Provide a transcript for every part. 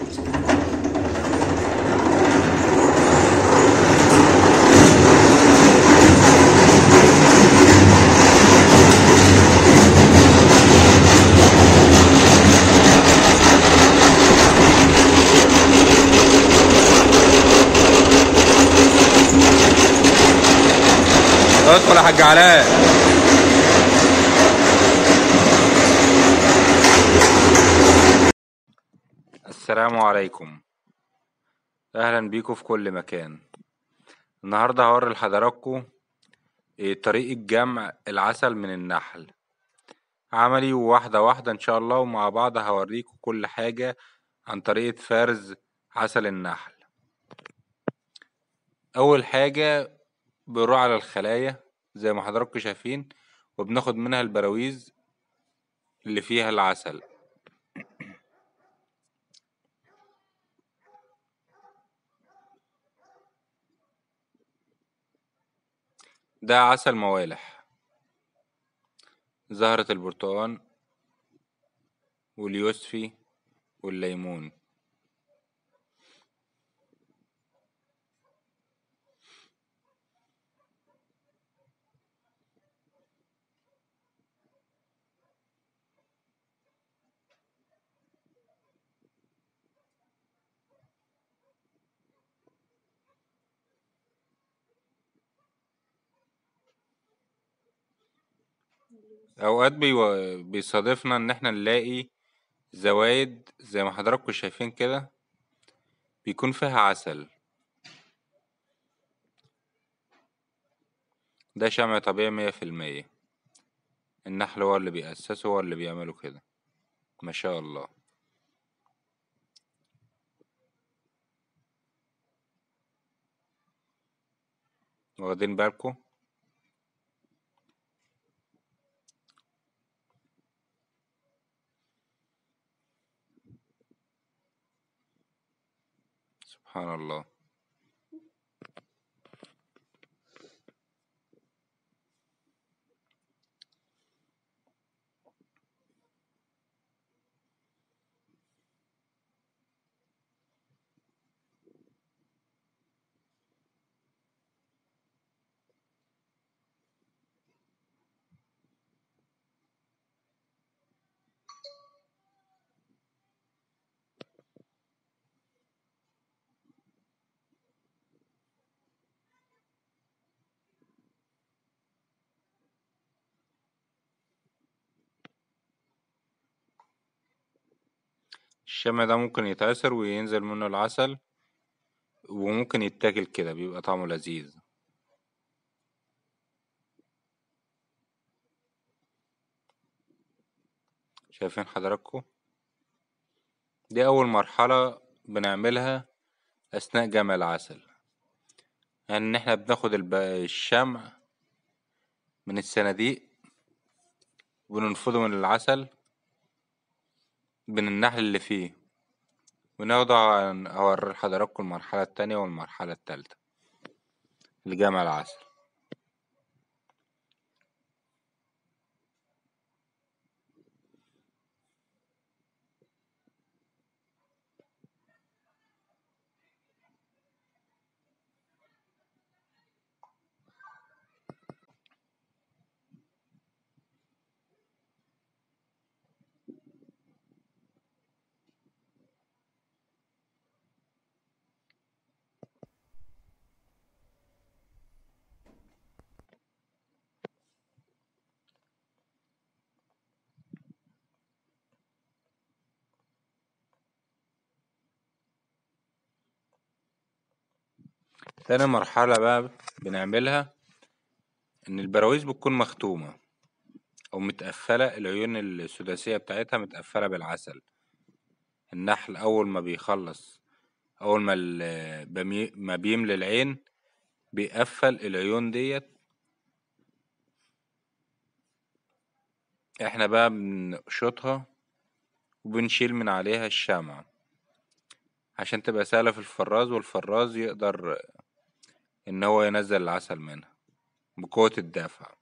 ادخل يا حاج علاء السلام عليكم اهلا بيكم في كل مكان النهارده هوري لحضراتكم إيه طريقة جمع العسل من النحل عملي واحدة واحدة ان شاء الله ومع بعض هوريكم كل حاجة عن طريقة فرز عسل النحل اول حاجة بنروح على الخلايا زي ما حضراتكم شايفين وبناخد منها البراويز اللي فيها العسل ده عسل موالح زهرة البرتقال واليوسفي والليمون اوقات بيو- بيصادفنا ان احنا نلاقي زوايد زي ما حضراتكم شايفين كده بيكون فيها عسل ده شمع طبيعي مية في المية النحل هو اللي بيأسسه هو اللي بيعمله كده ما شاء الله واخدين بالكم سبحان الله الشمع ده ممكن يتعصر وينزل منه العسل وممكن يتاكل كده بيبقى طعمه لذيذ شايفين حضراتكم دي أول مرحلة بنعملها أثناء جمع العسل يعني إن إحنا بناخد الب- الشمع من الصناديق وننفضه من العسل من النحل اللي فيه وناخده عن- هوري لحضراتكم المرحلة التانية والمرحلة التالتة لجمع العسل تاني مرحلة بقى بنعملها إن البراويز بتكون مختومة أو متقفلة العيون السداسية بتاعتها متقفلة بالعسل النحل أول ما بيخلص أول ما ال- بمي- ما بيملي العين بيقفل العيون ديت احنا بقى بنقشطها وبنشيل من عليها الشمع عشان تبقى سهلة في الفراز والفراز يقدر إن هو ينزل العسل منها بقوة الدافع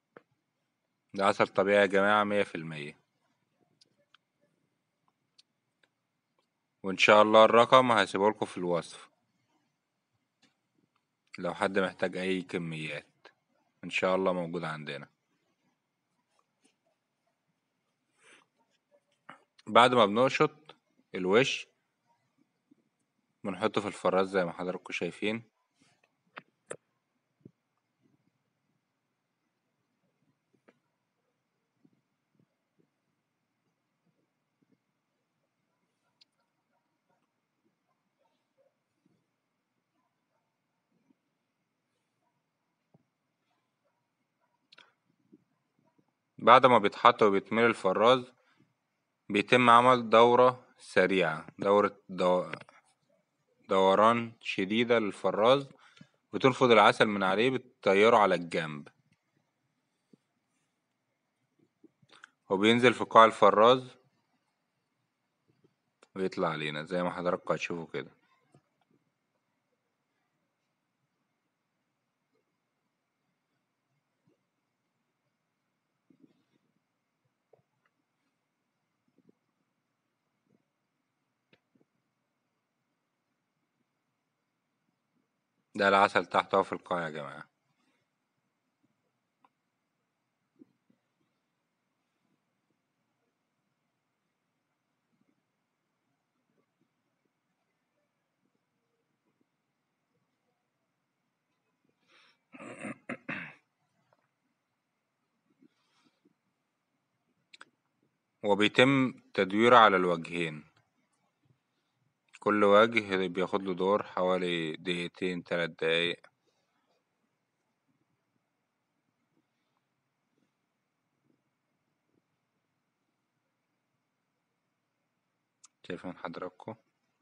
ده عسل طبيعي يا جماعة مية في المية وإن شاء الله الرقم هسيبهولكوا في الوصف لو حد محتاج أي كميات إن شاء الله موجود عندنا بعد ما بنقشط الوش بنحطه في الفراز زي ما حضراتكم شايفين بعد ما بيتحط وبيتملي الفراز بيتم عمل دورة سريعة دورة دو... دوران شديدة للفراز بتنفض العسل من عليه بتطيره على الجنب وبينزل في قاع الفراز ويطلع علينا زي ما حضراتكم هتشوفوا كده ده العسل تحت اهو في القاع يا جماعة وبيتم تدويره على الوجهين كل وجه بياخد له دور حوالي دقيقتين تلات دقايق شايفين حضراتكم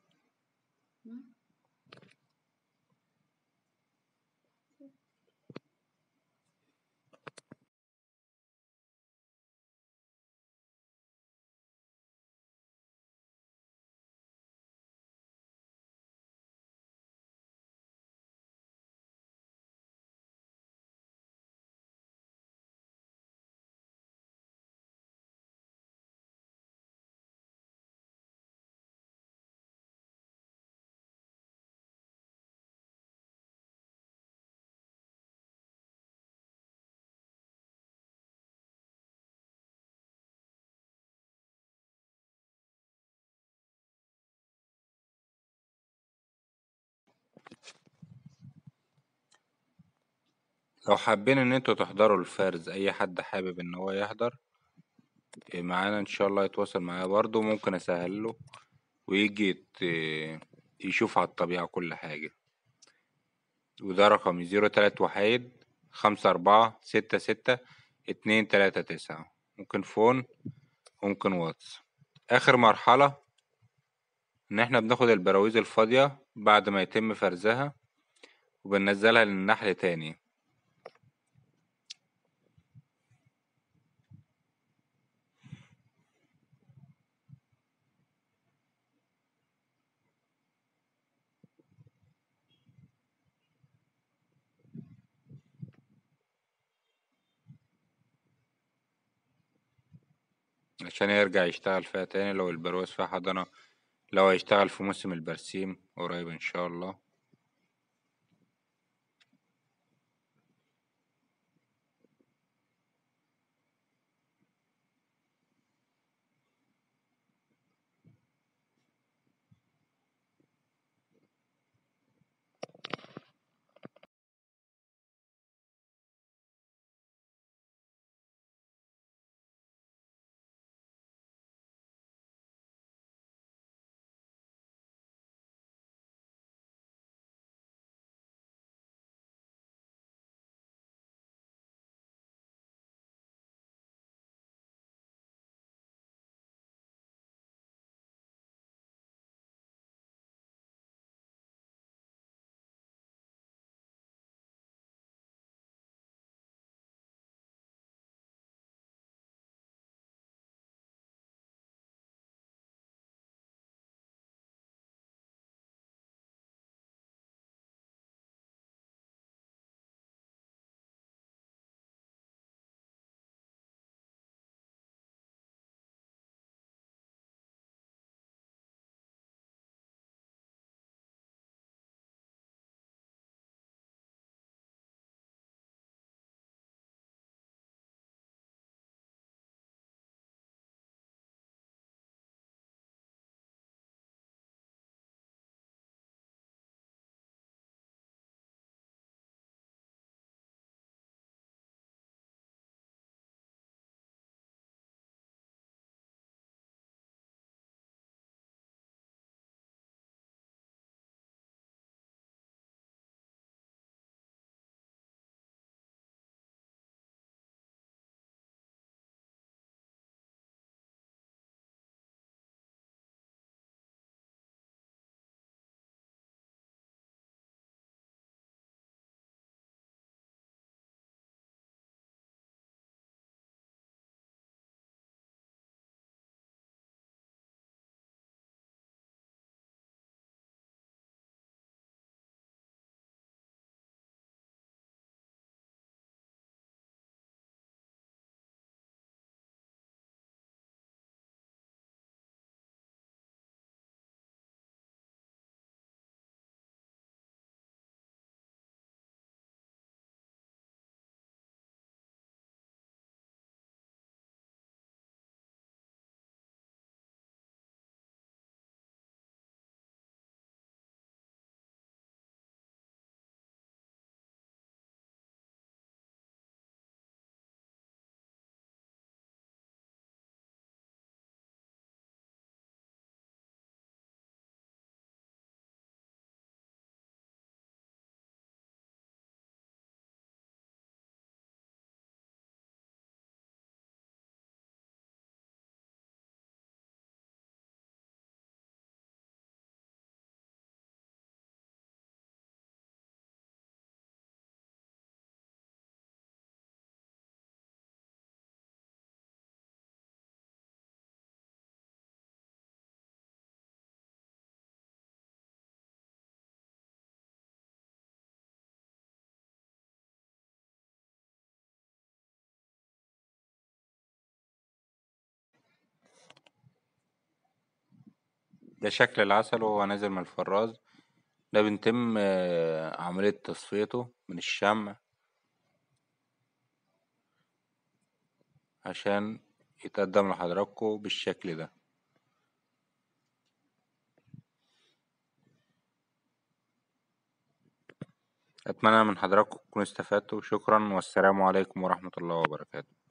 لو حابين ان انتوا تحضروا الفرز اي حد حابب ان هو يحضر معانا ان شاء الله يتواصل معايا برضو ممكن اسهله ويجي يت- يشوف على الطبيعة كل حاجة وده رقمي زيرو تلات وحيد خمسة أربعة ستة ستة اتنين تلاتة تسعة ممكن فون ممكن واتس آخر مرحلة إن إحنا بناخد البراويز الفاضية بعد ما يتم فرزها وبننزلها للنحل تاني عشان يرجع يشتغل فيها تاني لو البرواز فيها حضانة لو هيشتغل في موسم البرسيم قريب إن شاء الله ده شكل العسل وهو نازل من الفراز ده بنتم آه، عملية تصفيته من الشمع عشان يتقدم لحضراتكم بالشكل ده أتمنى من حضراتكم تكونوا استفدتوا شكرا والسلام عليكم ورحمة الله وبركاته